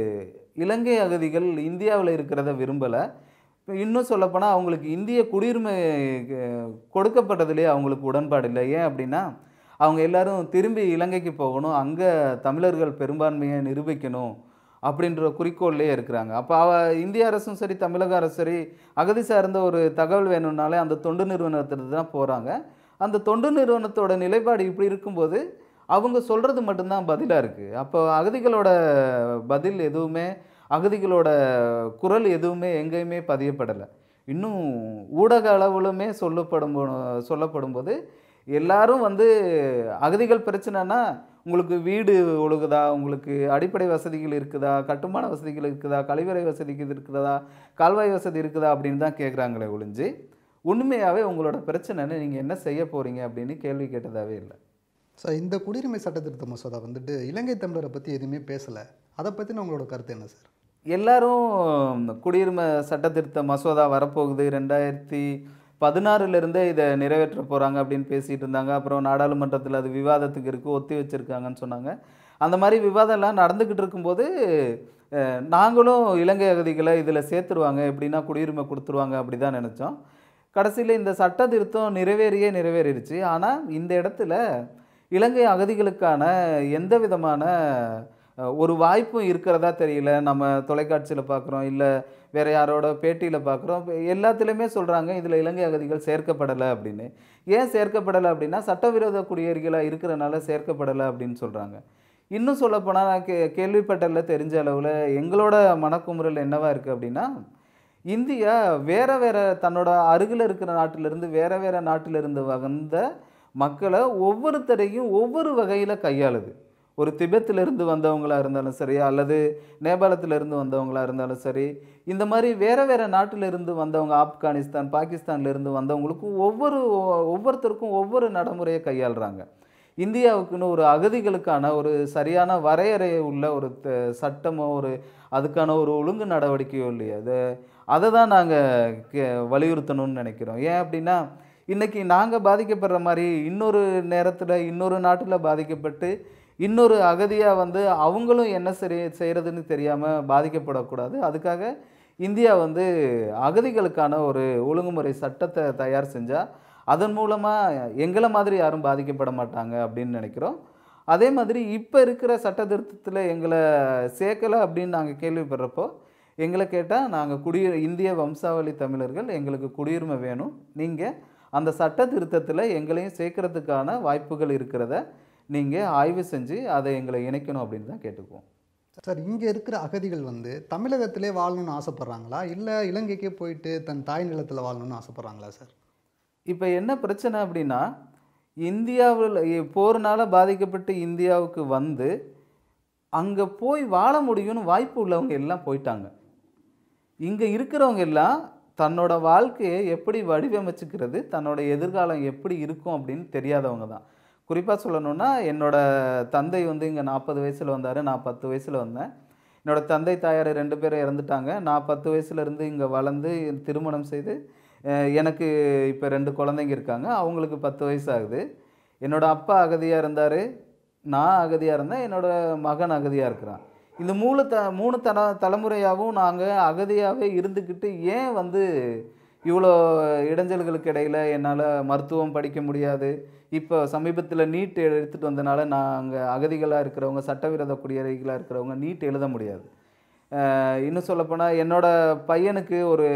இலங்கை அகதிகள் இந்தியாவில் இருக்கிறத விரும்பலை இன்னும் சொல்லப்போனால் அவங்களுக்கு இந்திய குடியுரிமை அஹ், கொடுக்கப்பட்டதுலேயே அவங்களுக்கு உடன்பாடு இல்லை ஏன் அப்படின்னா அவங்க எல்லாரும் திரும்பி இலங்கைக்கு போகணும் அங்கே தமிழர்கள் பெரும்பான்மையை நிரூபிக்கணும் அப்படின்ற குறிக்கோள்லேயே இருக்கிறாங்க அப்போ அவ இந்திய அரசும் சரி தமிழக அரசும் சரி அகதி சார்ந்த ஒரு தகவல் வேணும்னாலே அந்த தொண்டு நிறுவனத்துக்கு தான் போகிறாங்க அந்த தொண்டு நிறுவனத்தோட நிலைப்பாடு இப்படி இருக்கும்போது அவங்க சொல்கிறது மட்டும்தான் பதிலாக இருக்குது அப்போ அகதிகளோட பதில் எதுவுமே அகதிகளோட குரல் எதுவுமே எங்கேயுமே பதியப்படலை இன்னும் ஊடக அளவிலுமே சொல்லப்படும் போ- சொல்லப்படும்போது எல்லாரும் வந்து அகதிகள் பிரச்சனைனா உங்களுக்கு வீடு ஒழுகுதா உங்களுக்கு அடிப்படை வசதிகள் இருக்குதா கட்டுமான வசதிகள் இருக்குதா கழிவறை வசதிகள் இருக்குதா கால்வாய் வசதி இருக்குதா அப்படின்னு தான் கேட்குறாங்களே ஒழிஞ்சு உண்மையாகவே உங்களோட பிரச்சனைன்னு நீங்கள் என்ன செய்ய போகிறீங்க அப்படின்னு கேள்வி கேட்டதாகவே இல்லை சார் இந்த குடியுரிமை சட்ட திருத்த மசோதா வந்துட்டு இலங்கை தமிழரை பற்றி எதுவுமே பேசலை அதை பற்றின உங்களோட கருத்து என்ன சார் எல்லாரும் குடியுரிமை சட்ட திருத்த மசோதா வரப்போகுது ரெண்டாயிரத்தி பதினாறுலேருந்தே இதை நிறைவேற்ற போகிறாங்க அப்படின்னு பேசிகிட்டு இருந்தாங்க அப்புறம் நாடாளுமன்றத்தில் அது விவாதத்துக்கு இருக்குது ஒத்தி வச்சுருக்காங்கன்னு சொன்னாங்க அந்த மாதிரி விவாதம்லாம் நடந்துக்கிட்டு இருக்கும்போது அஹ், நாங்களும் இலங்கை அகதிகளை இதில் சேர்த்துருவாங்க எப்படின்னா குடியுரிமை கொடுத்துருவாங்க அப்படி தான் நினச்சோம் கடைசியில் இந்த சட்ட திருத்தம் நிறைவேறியே நிறைவேறிடுச்சு ஆனால் இந்த இடத்துல இலங்கை அகதிகளுக்கான எந்த விதமான அஹ், ஒரு வாய்ப்பும் இருக்கிறதா தெரியல நம்ம தொலைக்காட்சியில் பார்க்குறோம் இல்லை வேற யாரோட பேட்டியில் பார்க்குறோம் எல்லாத்துலேயுமே சொல்கிறாங்க இதில் இலங்கை அகதிகள் சேர்க்கப்படலை அப்படின்னு ஏன் சேர்க்கப்படலை அப்படின்னா சட்டவிரோத குடியேறிகளாக இருக்கிறனால சேர்க்கப்படலை அப்படின்னு சொல்கிறாங்க இன்னும் சொல்லப்போனால் நான் கே கேள்விப்பட்டல தெரிஞ்ச அளவில் எங்களோட மனக்குமுறல் என்னவா இருக்குது அப்படின்னா இந்தியா வேற வேற தன்னோட அருகில் இருக்கிற நாட்டிலிருந்து வேற வேற நாட்டிலிருந்து வந்த மக்களை ஒவ்வொருத்தரையும் ஒவ்வொரு வகையில் கையாளுது ஒரு திபெத்திலிருந்து வந்தவங்களா இருந்தாலும் சரி அல்லது நேபாளத்திலிருந்து வந்தவங்களா இருந்தாலும் சரி இந்த மாதிரி வேற வேற நாட்டிலிருந்து வந்தவங்க ஆப்கானிஸ்தான் பாகிஸ்தான்ல இருந்து வந்தவங்களுக்கும் ஒவ்வொரு ஒவ்வொருத்தருக்கும் ஒவ்வொரு நடைமுறையை கையாளுறாங்க இந்தியாவுக்குன்னு ஒரு அகதிகளுக்கான ஒரு சரியான வரையறை உள்ள ஒரு த- சட்டமோ ஒரு அதுக்கான ஒரு ஒழுங்கு நடவடிக்கையோ இல்லையா அது அதை தான் நாங்கள் வலியுறுத்தணும்னு நினைக்கிறோம் ஏன் அப்படின்னா இன்னைக்கு நாங்கள் பாதிக்கப்படுற மாதிரி இன்னொரு நேரத்தில் இன்னொரு நாட்டில் பாதிக்கப்பட்டு இன்னொரு அகதியாக வந்து அவங்களும் என்ன சரி செய்கிறதுன்னு தெரியாமல் பாதிக்கப்படக்கூடாது அதுக்காக இந்தியா வந்து அகதிகளுக்கான ஒரு ஒழுங்குமுறை சட்டத்தை தயார் செஞ்சால் அதன் மூலமாக எங்களை மாதிரி யாரும் பாதிக்கப்பட மாட்டாங்க அப்படின்னு நினைக்கிறோம் அதே மாதிரி இப்போ இருக்கிற சட்ட திருத்தத்தில் எங்களை சேர்க்கலை அப்படின்னு நாங்கள் கேள்விப்படுறப்போ எங்களை கேட்டால் நாங்கள் குடிய இந்திய வம்சாவளி தமிழர்கள் எங்களுக்கு குடியுரிமை வேணும் நீங்கள் அந்த சட்ட திருத்தத்தில் எங்களையும் சேர்க்கறதுக்கான வாய்ப்புகள் இருக்கிறத நீங்கள் ஆய்வு செஞ்சு அதை எங்களை இணைக்கணும் அப்படின்னு தான் கேட்டுக்குவோம் சார் இங்கே இருக்கிற அகதிகள் வந்து தமிழகத்திலே வாழணும்னு ஆசைப்பட்றாங்களா இல்லை இலங்கைக்கே போயிட்டு தன் தாய் நிலத்தில் வாழணும்னு ஆசைப்பட்றாங்களா சார் இப்போ என்ன பிரச்சனை அப்படின்னா இந்தியாவில் இ- போர்னால பாதிக்கப்பட்டு இந்தியாவுக்கு வந்து அங்கே போய் வாழ முடியும்னு வாய்ப்பு உள்ளவங்க எல்லாம் போயிட்டாங்க இங்கே இருக்கிறவங்க எல்லாம் தன்னோட வாழ்க்கையை எப்படி வடிவமைச்சுக்கிறது தன்னோட எதிர்காலம் எப்படி இருக்கும் அப்படின்னு தெரியாதவங்க தான் குறிப்பாக சொல்லணும்னா என்னோட தந்தை வந்து இங்கே நாற்பது வயசில் வந்தார் நான் பத்து வயசில் வந்தேன் என்னோட தந்தை தாயார் ரெண்டு பேரும் இறந்துட்டாங்க நான் பத்து வயசுலேருந்து இங்கே வளர்ந்து திருமணம் செய்து அஹ், எனக்கு இப்போ ரெண்டு குழந்தைங்க இருக்காங்க அவங்களுக்கு பத்து வயசு ஆகுது என்னோட அப்பா அகதியாக இருந்தார் நான் அகதியாக இருந்தேன் என்னோட மகன் அகதியாக இருக்கிறான் இந்த மூணு த மூணு தல தலைமுறையாகவும் நாங்கள் அகதியாகவே இருந்துக்கிட்டு ஏன் வந்து இவ்வளோ இடைஞ்சல்களுக்கு இடையில் என்னால் மருத்துவம் படிக்க முடியாது இப்போ சமீபத்தில் நீட் எடுத்துகிட்டு வந்தனால நாங்கள் அகதிகளாக இருக்கிறவங்க சட்டவிரோத குடியேறிகளாக இருக்கிறவங்க நீட் எழுத முடியாது அஹ் இன்னும் சொல்லப்போனால் என்னோட பையனுக்கு ஒரு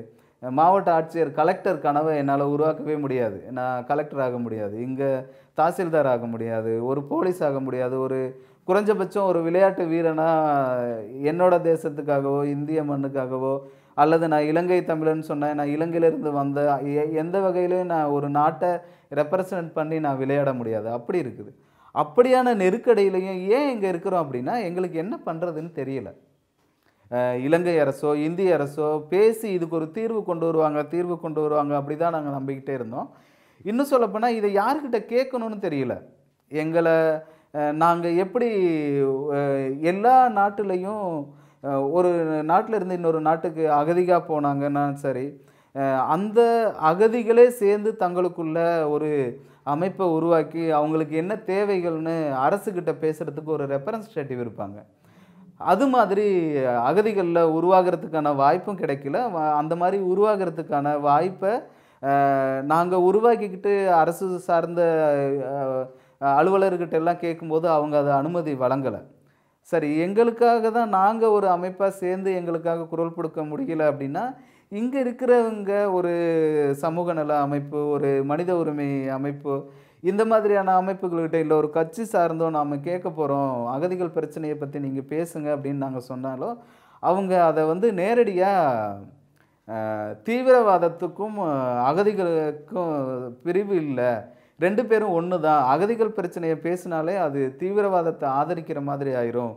மாவட்ட ஆட்சியர் கலெக்டர் கனவை என்னால் உருவாக்கவே முடியாது நான் கலெக்டர் ஆக முடியாது இங்கே தாசில்தார் ஆக முடியாது ஒரு போலீஸ் ஆக முடியாது ஒரு குறைஞ்சபட்சம் ஒரு விளையாட்டு வீரனா என்னோட தேசத்துக்காகவோ இந்திய மண்ணுக்காகவோ அல்லது நான் இலங்கை தமிழன் சொன்னேன் நான் இலங்கையிலேருந்து வந்த எ- எந்த வகையிலையும் நான் ஒரு நாட்டை ரெப்ரசன்ட் பண்ணி நான் விளையாட முடியாது அப்படி இருக்குது அப்படியான நெருக்கடியிலையும் ஏன் இங்கே இருக்கிறோம் அப்படின்னா எங்களுக்கு என்ன பண்ணுறதுன்னு தெரியல அஹ் இலங்கை அரசோ இந்திய அரசோ பேசி இதுக்கு ஒரு தீர்வு கொண்டு வருவாங்க தீர்வு கொண்டு வருவாங்க அப்படி தான் நாங்கள் நம்பிக்கிட்டே இருந்தோம் இன்னும் சொல்லப்போனால் இதை யார்கிட்ட கேட்கணும்னு தெரியல எங்களை நாங்கள் எப்படி அஹ், எல்லா நாட்டுலேயும் அஹ், ஒரு நாட்டில் இருந்து இன்னொரு நாட்டுக்கு அகதிகாக போனாங்கன்னா சரி அஹ், அந்த அகதிகளே சேர்ந்து தங்களுக்குள்ள ஒரு அமைப்பை உருவாக்கி அவங்களுக்கு என்ன தேவைகள்னு அரசுக்கிட்ட பேசுகிறதுக்கு ஒரு ரெப்ரசன்டேட்டிவ் இருப்பாங்க அது மாதிரி அகதிகளில் உருவாகிறதுக்கான வாய்ப்பும் கிடைக்கல வ- அந்த மாதிரி உருவாகிறதுக்கான வாய்ப்பை நாங்கள் உருவாக்கிக்கிட்டு அரசு சார்ந்த அஹ், அலுவலர்கிட்ட எல்லாம் கேட்கும்போது அவங்க அதை அனுமதி வழங்கலை சரி எங்களுக்காக தான் நாங்கள் ஒரு அமைப்பாக சேர்ந்து எங்களுக்காக குரல் கொடுக்க முடியல அப்படின்னா இங்கே இருக்கிறவங்க ஒரு சமூக நல அமைப்பு ஒரு மனித உரிமை அமைப்பு இந்த மாதிரியான அமைப்புகள்கிட்ட இல்லை ஒரு கட்சி சார்ந்தோ நாம் கேட்க போகிறோம் அகதிகள் பிரச்சனையை பற்றி நீங்கள் பேசுங்க அப்படின்னு நாங்கள் சொன்னாலும் அவங்க அதை வந்து நேரடியாக தீவிரவாதத்துக்கும் அஹ், அகதிகளுக்கும் பிரிவு இல்லை ரெண்டு பேரும் ஒன்று தான் அகதிகள் பிரச்சனையை பேசினாலே அது தீவிரவாதத்தை ஆதரிக்கிற மாதிரி ஆயிரும்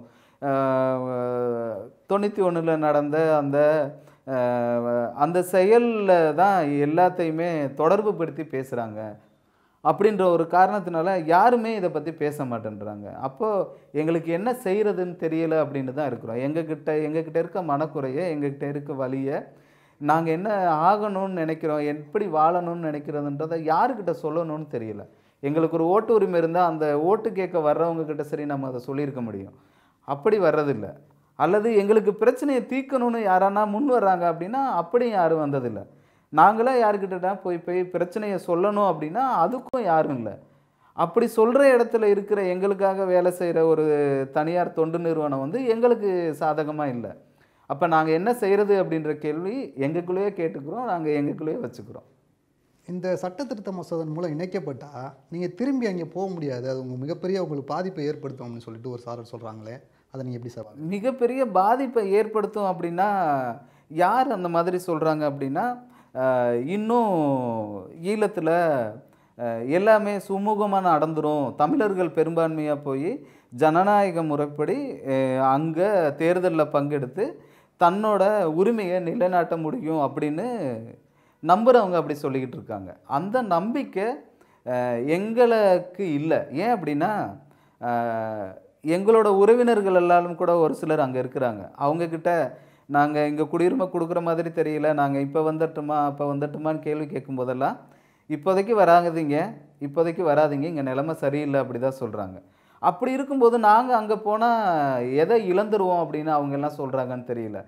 தொண்ணூற்றி ஒன்றில் நடந்த அந்த அஹ், அந்த செயலில் தான் எல்லாத்தையுமே தொடர்பு படுத்தி பேசுகிறாங்க அப்படின்ற ஒரு காரணத்தினால யாருமே இதை பற்றி பேச மாட்டேன்றாங்க அப்போது எங்களுக்கு என்ன செய்கிறதுன்னு தெரியல அப்படின்னு தான் இருக்கிறோம் எங்ககிட்ட எங்ககிட்ட இருக்க மனக்குறையை எங்ககிட்ட இருக்க வலியை நாங்கள் என்ன ஆகணும்னு நினைக்கிறோம் எப்படி வாழணும்னு நினைக்கிறதுன்றதை யாருக்கிட்ட சொல்லணும்னு தெரியல எங்களுக்கு ஒரு ஓட்டு உரிமை இருந்தால் அந்த ஓட்டு கேட்க வர்றவங்க கிட்ட சரி நம்ம அதை சொல்லியிருக்க முடியும் அப்படி வர்றதில்ல அல்லது எங்களுக்கு பிரச்சனையை தீர்க்கணும்னு யாரானா முன் வர்றாங்க அப்படின்னா அப்படியும் யாரும் வந்ததில்லை நாங்களே யாருக்கிட்ட போய் போய் பிரச்சனையை சொல்லணும் அப்படின்னா அதுக்கும் யாரும் இல்லை அப்படி சொல்கிற இடத்துல இருக்கிற எங்களுக்காக வேலை செய்கிற ஒரு தனியார் தொண்டு நிறுவனம் வந்து எங்களுக்கு சாதகமாக இல்லை அப்போ நாங்கள் என்ன செய்கிறது அப்படின்ற கேள்வி எங்களுக்குள்ளேயே கேட்டுக்கிறோம் நாங்கள் எங்களுக்குள்ளேயே வச்சுக்கிறோம் இந்த சட்ட திருத்த மசோதன் மூலம் இணைக்கப்பட்டால் நீங்கள் திரும்பி அங்கே போக முடியாது அது உங்கள் மிகப்பெரிய உங்களுக்கு பாதிப்பை ஏற்படுத்தும் அப்படின்னு சொல்லிட்டு ஒரு சாரர் சொல்கிறாங்களே அதை நீங்கள் எப்படி சார் பார்க்குறீங்க? மிகப்பெரிய பாதிப்பை ஏற்படுத்தும் அப்படின்னா யார் அந்த மாதிரி சொல்கிறாங்க அப்படின்னா ஆஹ், இன்னும் ஈழத்தில் எல்லாமே சுமூகமாக நடந்துரும் தமிழர்கள் பெரும்பான்மையாக போய் ஜனநாயக முறைப்படி அங்கே தேர்தலில் பங்கெடுத்து தன்னோட உரிமையை நிலைநாட்ட முடியும் அப்படின்னு நம்புகிறவங்க அப்படி சொல்லிக்கிட்டு இருக்காங்க அந்த நம்பிக்கை அஹ், எங்களுக்கு இல்லை ஏன் அப்படின்னா அஹ், எங்களோட உறவினர்கள் எல்லாரும் கூட ஒரு சிலர் அங்கே இருக்கிறாங்க அவங்கக்கிட்ட நாங்கள் இங்கே குடியுரிமை கொடுக்குற மாதிரி தெரியல நாங்கள் இப்போ வந்துட்டுமா அப்போ வந்துட்டுமான்னு கேள்வி கேட்கும் போதெல்லாம் இப்போதைக்கு வராதீங்க இப்போதைக்கு வராதீங்க இங்கே நிலைமை சரியில்லை அப்படி தான் சொல்கிறாங்க அப்படி இருக்கும்போது நாங்கள் அங்கே போனால் எதை இழந்துருவோம் அப்படின்னு அவங்க எல்லாம் சொல்கிறாங்கன்னு தெரியல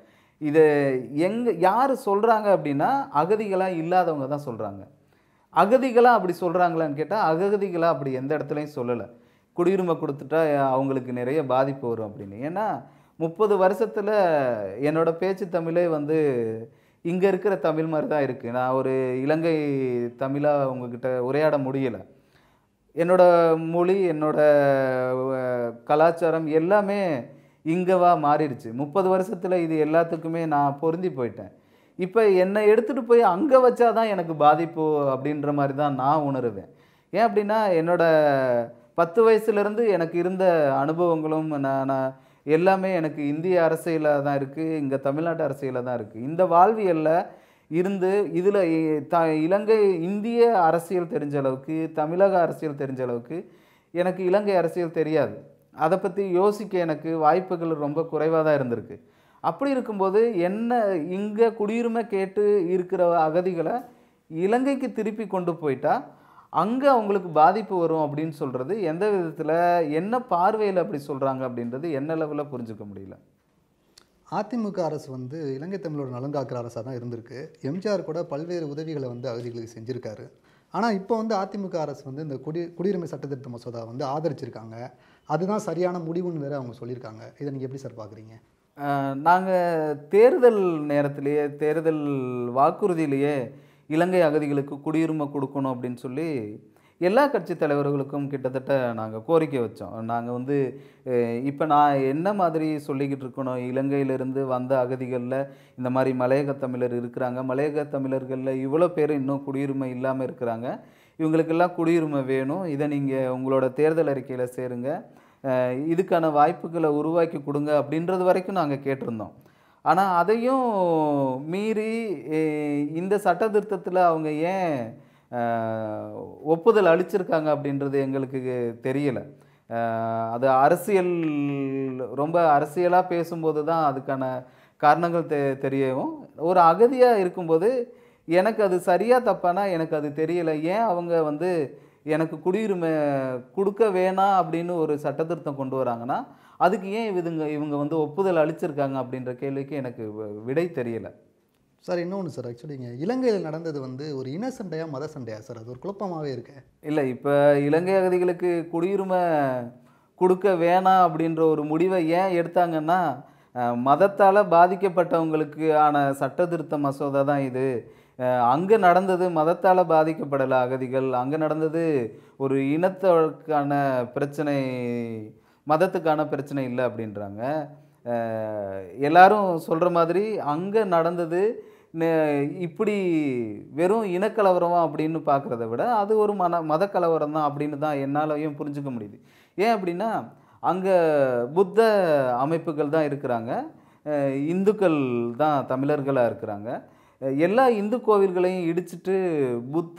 இதை எங்க யார் சொல்கிறாங்க அப்படின்னா அகதிகளாக இல்லாதவங்க தான் சொல்கிறாங்க அகதிகளாக அப்படி சொல்கிறாங்களான்னு கேட்டால் அகதிகளாக அப்படி எந்த இடத்துலையும் சொல்லலை குடியுரிமை கொடுத்துட்டா அவங்களுக்கு நிறைய பாதிப்பு வரும் அப்படின்னு ஏன்னா முப்பது வருஷத்தில் என்னோட பேச்சு தமிழே வந்து இங்கே இருக்கிற தமிழ் மாதிரி தான் இருக்குது நான் ஒரு இலங்கை தமிழாக உங்ககிட்ட உரையாட முடியலை என்னோட மொழி என்னோட அஹ், கலாச்சாரம் எல்லாமே இங்கவா மாறிடுச்சு முப்பது வருஷத்தில் இது எல்லாத்துக்குமே நான் பொருந்தி போயிட்டேன் இப்போ என்னை எடுத்துகிட்டு போய் அங்கே வச்சாதான் எனக்கு பாதிப்பு அப்படின்ற மாதிரி தான் நான் உணருவேன் ஏன் அப்படின்னா என்னோட பத்து வயசுலேருந்து எனக்கு இருந்த அனுபவங்களும் நான் நான் எல்லாமே எனக்கு இந்திய அரசியலில் தான் இருக்குது இங்கே தமிழ்நாட்டு அரசியலில் தான் இருக்குது இந்த வாழ்வியலில் இருந்து இதில் த இலங்கை இந்திய அரசியல் தெரிஞ்ச அளவுக்கு தமிழக அரசியல் தெரிஞ்ச அளவுக்கு எனக்கு இலங்கை அரசியல் தெரியாது அதை பற்றி யோசிக்க எனக்கு வாய்ப்புகள் ரொம்ப குறைவாக தான் இருந்திருக்கு அப்படி இருக்கும்போது என்ன இங்கே குடியுரிமை கேட்டு இருக்கிற அகதிகளை இலங்கைக்கு திருப்பி கொண்டு போயிட்டா அங்கே அவங்களுக்கு பாதிப்பு வரும் அப்படின்னு சொல்கிறது எந்த விதத்தில் என்ன பார்வையில் அப்படி சொல்கிறாங்க அப்படின்றது என்ன லெவலில் புரிஞ்சுக்க முடியல அதிமுக அரசு வந்து இலங்கை தமிழோட நலங்காக்கிற அரசாக தான் இருந்திருக்கு எம்ஜிஆர் கூட பல்வேறு உதவிகளை வந்து அகதிகளுக்கு செஞ்சுருக்காரு ஆனால் இப்போ வந்து அதிமுக அரசு வந்து இந்த குடி குடியுரிமை சட்டத்திருத்த மசோதா வந்து ஆதரிச்சிருக்காங்க அதுதான் சரியான முடிவுன்னு வேற அவங்க சொல்லியிருக்காங்க இதை நீங்கள் எப்படி சார் பார்க்குறீங்க நாங்கள் தேர்தல் நேரத்திலேயே தேர்தல் வாக்குறுதியிலேயே இலங்கை அகதிகளுக்கு குடியுரிமை கொடுக்கணும் அப்படின்னு சொல்லி எல்லா கட்சி தலைவர்களுக்கும் கிட்டத்தட்ட நாங்கள் கோரிக்கை வச்சோம் நாங்கள் வந்து இப்போ நான் என்ன மாதிரி சொல்லிக்கிட்டு இருக்கணும் இலங்கையிலிருந்து வந்த அகதிகளில் இந்த மாதிரி மலையக தமிழர் இருக்கிறாங்க மலையக தமிழர்களில் இவ்வளோ பேர் இன்னும் குடியுரிமை இல்லாமல் இருக்கிறாங்க இவங்களுக்கெல்லாம் குடியுரிமை வேணும் இதை நீங்கள் உங்களோட தேர்தல் அறிக்கையில் சேருங்க அஹ் இதுக்கான வாய்ப்புகளை உருவாக்கி கொடுங்க அப்படின்றது வரைக்கும் நாங்கள் கேட்டிருந்தோம் ஆனால் அதையும் மீறி அஹ் இந்த சட்ட திருத்தத்தில் அவங்க ஏன் அஹ், ஒப்புதல் அளிச்சிருக்காங்க அப்படின்றது எங்களுக்கு தெரியல அஹ், அது அரசியல் ரொம்ப அரசியலாக பேசும்போது தான் அதுக்கான காரணங்கள் தெ தெரியவும் ஒரு அகதியாக இருக்கும்போது எனக்கு அது சரியா தப்பானா எனக்கு அது தெரியல ஏன் அவங்க வந்து எனக்கு குடியுரிமை கொடுக்க வேணாம் அப்படின்னு ஒரு சட்டத்திருத்தம் கொண்டு வராங்கன்னா அதுக்கு ஏன் இவங்க இவங்க வந்து ஒப்புதல் அளிச்சிருக்காங்க அப்படின்ற கேள்விக்கு எனக்கு வி- விடை தெரியல சார் இன்னொன்று சார் ஆக்சுவலி இங்கே இலங்கையில் நடந்தது வந்து ஒரு இன சண்டையா மத சண்டையா சார் அது ஒரு குழப்பமாகவே இருக்கு இல்லை இப்போ இலங்கை அகதிகளுக்கு குடியுரிமை கொடுக்க வேணாம் அப்படின்ற ஒரு முடிவை ஏன் எடுத்தாங்கன்னா மதத்தால் பாதிக்கப்பட்டவங்களுக்கு ஆன சட்ட திருத்த மசோதா தான் இது அங்கே நடந்தது மதத்தால் பாதிக்கப்படலை அகதிகள் அங்கே நடந்தது ஒரு இனத்துக்கான பிரச்சனை மதத்துக்கான பிரச்சனை இல்லை அப்படின்றாங்க அஹ், எல்லாரும் சொல்கிற மாதிரி அங்கே நடந்தது நெ- இப்படி வெறும் இனக்கலவரம் அப்படின்னு பார்க்குறத விட அது ஒரு மன மத கலவரம் தான் அப்படின்னு தான் என்னாலையும் புரிஞ்சுக்க முடியுது ஏன் அப்படின்னா அங்கே புத்த அமைப்புகள் தான் இருக்கிறாங்க அஹ் இந்துக்கள் தான் தமிழர்களாக இருக்கிறாங்க அஹ் எல்லா இந்து கோவில்களையும் இடிச்சிட்டு புத்த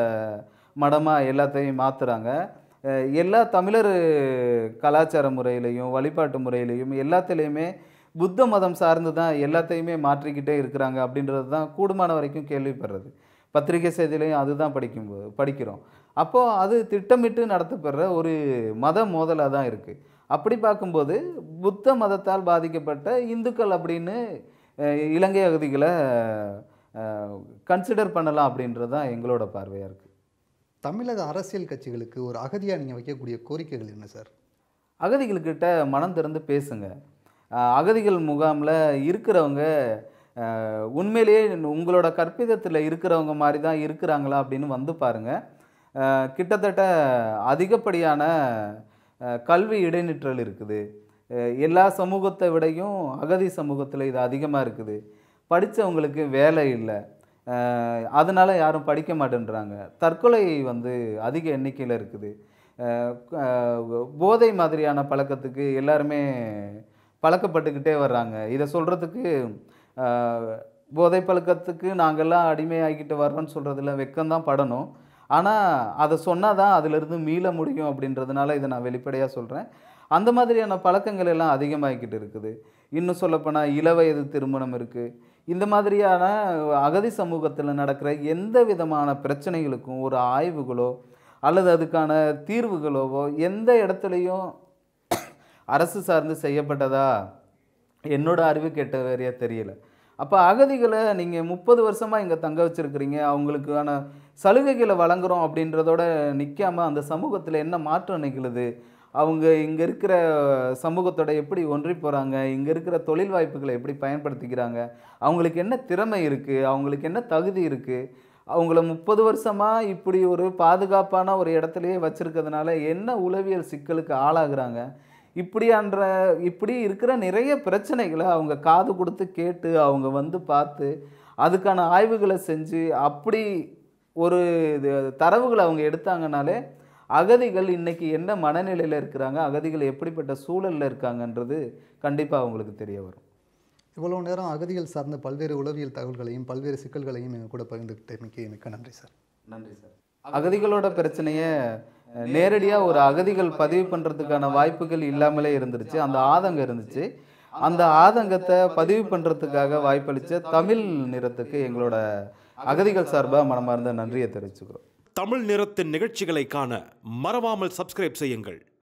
மடமாக எல்லாத்தையும் மாற்றுறாங்க எல்லா தமிழர் கலாச்சார முறையிலையும் வழிபாட்டு முறையிலையும் எல்லாத்துலேயுமே புத்த மதம் சார்ந்து தான் எல்லாத்தையுமே மாற்றிக்கிட்டே இருக்கிறாங்க அப்படின்றது தான் கூடுமான வரைக்கும் கேள்விப்படுறது பத்திரிகை செய்தியிலையும் அதுதான் படிக்கும்போது படிக்கிறோம் அப்போது அது திட்டமிட்டு நடத்தப்படுற ஒரு மத மோதலாக தான் இருக்குது அப்படி பார்க்கும்போது புத்த மதத்தால் பாதிக்கப்பட்ட இந்துக்கள் அப்படின்னு அஹ், இலங்கை அகதிகளை கன்சிடர் பண்ணலாம் அப்படின்றது தான் எங்களோட பார்வையாக இருக்குது தமிழக அரசியல் கட்சிகளுக்கு ஒரு அகதியாக நீங்கள் வைக்கக்கூடிய கோரிக்கைகள் என்ன சார் அகதிகள்கிட்ட மனம் திறந்து பேசுங்க அஹ் அகதிகள் முகாமில் இருக்கிறவங்க அஹ், உண்மையிலேயே உங்களோட கற்பிதத்தில் இருக்கிறவங்க மாதிரி தான் இருக்கிறாங்களா அப்படின்னு வந்து பாருங்கள் கிட்டத்தட்ட அதிகப்படியான அஹ், கல்வி இடைநிற்றல் இருக்குது அஹ், எல்லா சமூகத்தை விடையும் அகதி சமூகத்தில் இது அதிகமாக இருக்குது படித்தவங்களுக்கு வேலை இல்லை அஹ், அதனால யாரும் படிக்க மாட்டேன்றாங்க தற்கொலை வந்து அதிக எண்ணிக்கையில் இருக்குது அஹ், அஹ், போதை மாதிரியான பழக்கத்துக்கு எல்லாருமே பழக்கப்பட்டுக்கிட்டே வர்றாங்க இதை சொல்கிறதுக்கு போதை பழக்கத்துக்கு நாங்கள்லாம் அடிமையாகிட்டு வர்றோம்னு சொல்கிறதுல வெக்கம்தான் படணும் ஆனால் அதை சொன்னால் தான் அதிலிருந்து மீள முடியும் அப்படின்றதுனால இதை நான் வெளிப்படையாக சொல்கிறேன் அந்த மாதிரியான பழக்கங்கள் எல்லாம் அதிகமாகிக்கிட்டு இருக்குது இன்னும் சொல்லப்போனால் இளவயது திருமணம் இருக்குது இந்த மாதிரியான அகதி சமூகத்தில் நடக்கிற எந்த விதமான பிரச்சனைகளுக்கும் ஒரு ஆய்வுகளோ அல்லது அதுக்கான தீர்வுகளோவோ எந்த இடத்துலையும் அரசு சார்ந்து செய்யப்பட்டதா என்னோட அறிவு கேட்ட வேறையா தெரியல அப்போ அகதிகளை நீங்கள் முப்பது வருஷமாக இங்கே தங்க வச்சிருக்கிறீங்க அவங்களுக்கான சலுகைகளை வழங்குறோம் அப்படின்றதோட நிற்காம அந்த சமூகத்தில் என்ன மாற்றம் நிகழுது அவங்க இங்கே இருக்கிற சமூகத்தோட எப்படி ஒன்றி போகிறாங்க இங்கே இருக்கிற தொழில் வாய்ப்புகளை எப்படி பயன்படுத்திக்கிறாங்க அவங்களுக்கு என்ன திறமை இருக்குது அவங்களுக்கு என்ன தகுதி இருக்குது அவங்கள முப்பது வருஷமாக இப்படி ஒரு பாதுகாப்பான ஒரு இடத்துலையே வச்சுருக்கிறதுனால என்ன உளவியல் சிக்கலுக்கு ஆளாகிறாங்க இப்படியான்ற இப்படி இருக்கிற நிறைய பிரச்சனைகளை அவங்க காது கொடுத்து கேட்டு அவங்க வந்து பார்த்து அதுக்கான ஆய்வுகளை செஞ்சு அப்படி ஒரு இது தரவுகளை அவங்க எடுத்தாங்கனாலே அகதிகள் இன்னைக்கு என்ன மனநிலையில் இருக்கிறாங்க அகதிகள் எப்படிப்பட்ட சூழலில் இருக்காங்கன்றது கண்டிப்பாக அவங்களுக்கு தெரிய வரும் இவ்வளோ நேரம் அகதிகள் சார்ந்த பல்வேறு உளவியல் தகவல்களையும் பல்வேறு சிக்கல்களையும் எங்கள் கூட பகிர்ந்துக்கிட்டமைக்கு மிக்க நன்றி சார் நன்றி சார் அகதிகளோட பிரச்சனையை நேரடியாக ஒரு அகதிகள் பதிவு பண்ணுறதுக்கான வாய்ப்புகள் இல்லாமலே இருந்துருச்சு அந்த ஆதங்கம் இருந்துச்சு அந்த ஆதங்கத்தை பதிவு பண்ணுறதுக்காக வாய்ப்பளித்த தமிழ் நிறத்துக்கு எங்களோட அகதிகள் சார்பாக மனமார்ந்த நன்றியை தெரிவிச்சுக்கிறோம் தமிழ் நிறத்தின் நிகழ்ச்சிகளை காண மறவாமல் சப்ஸ்கிரைப் செய்யுங்கள்